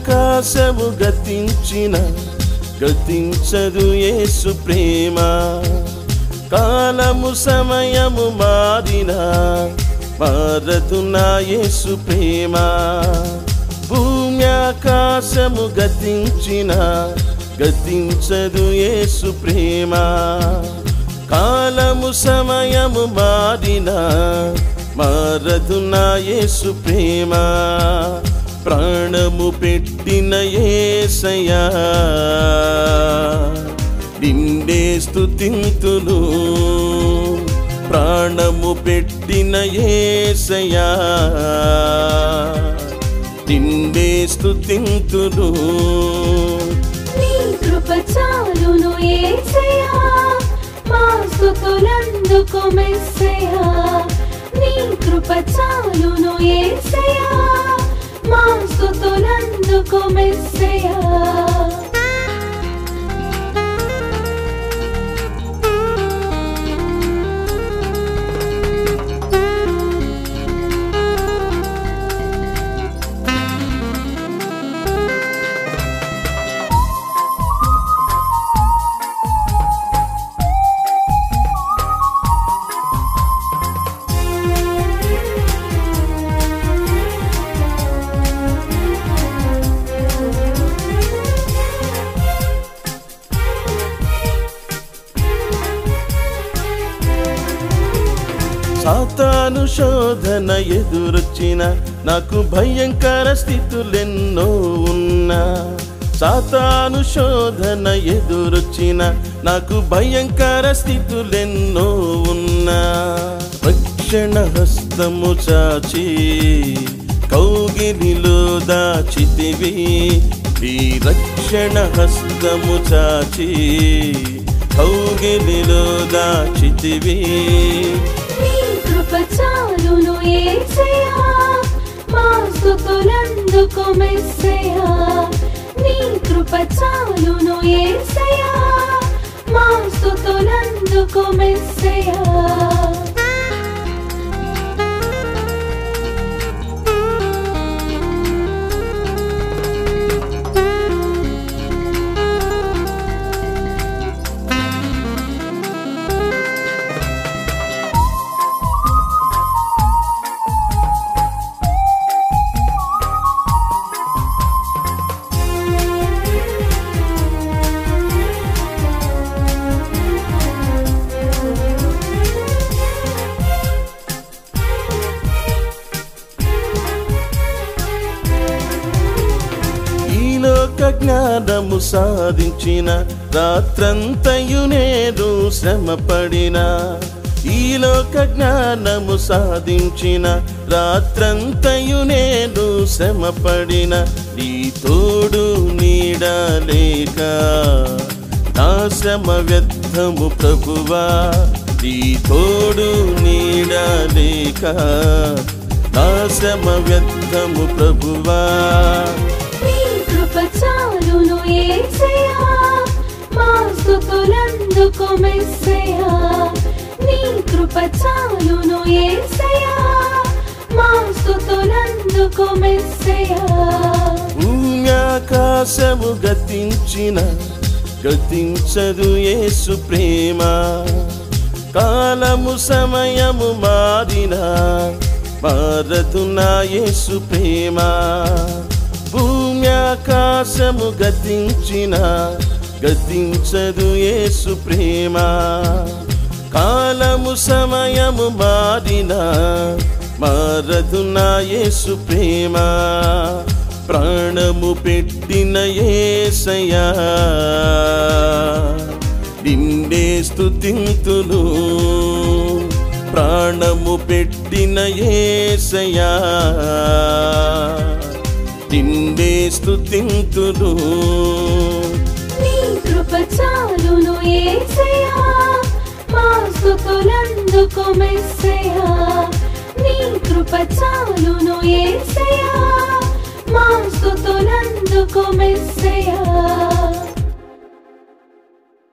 ఆకాశము గతించిన గతించదు యేసు ప్రేమ కాలము సమయము మారిన మారదు నా యేసు ప్రేమ భూమి ఆకాశము గతించిన గతించదు యేసు ప్రేమ కాలము సమయము మారిన మారదు నా యేసు ప్రేమ ప్రాణము పెట్టిన ఏసయా నిన్నే స్తుతింతును ప్రాణము పెట్టిన ఏసయా నిన్నే స్తుతింతును నీ కృప చాలును యేసయ్యా మా స్తుతులందుకు మెస్సయ్యా నీ కృప చాలును యేసయ్యా మా స్తుతులందుకు మెస్సయ్యా సాతాను శోధన ఎదురొచ్చిన నాకు భయంకర స్థితులెన్నో ఉన్నా సాతాను శోధన ఎదురొచ్చిన నాకు భయంకర స్థితులెన్నో ఉన్నా రక్షణ హస్తము చాచి కౌగిలిలో దాచితివి ఈ రక్షణ హస్తము చాచి కౌగిలిలో దాచితివి నీ కృప చాలును యేసయ్యా మా స్తుతులందుకు మెస్సయ్యా నీ కృప చాలును యేసయ్యా మా స్తుతులందుకు మెస్సయ్యా ఈ లోక జ్ఞానము సాధించిన రాత్రంతయు నేను శ్రమపడిన ఈ లోక జ్ఞానము సాధించిన రాత్రంతయు నేను శ్రమపడిన నీ తోడు నీడలేక నా శ్రమ వ్యర్థము ప్రభువా నీ తోడు నీడలేక నా శ్రమ వ్యర్థము ప్రభువా నీ కృప చాలును యేసయ్యా మా స్తుతులందుకు మెస్సయ్యా నీ కృప చాలును యేసయ్యా మా స్తుతులందుకు మెస్సయ్యా భూమి ఆకాశము గతించిన గతించదు యేసు ప్రేమ కాలము సమయము మారిన మారదు నా యేసు ప్రేమ భూమి ఆకాశము గతించిన గతించదు యేసు ప్రేమ కాలము సమయము మారిన మారదు నా యేసు ప్రేమ ప్రాణము పెట్టిన ఏసయా నిన్నే స్తుతింతును ప్రాణము పెట్టిన ఏసయా నిన్నే స్తుతింతును నీ కృప చాలును యేసయ్యా మా స్తుతులందుకు మెస్సయ్యా నీ కృప చాలును యేసయ్యా మా స్తుతులందుకు మెస్సయ్యా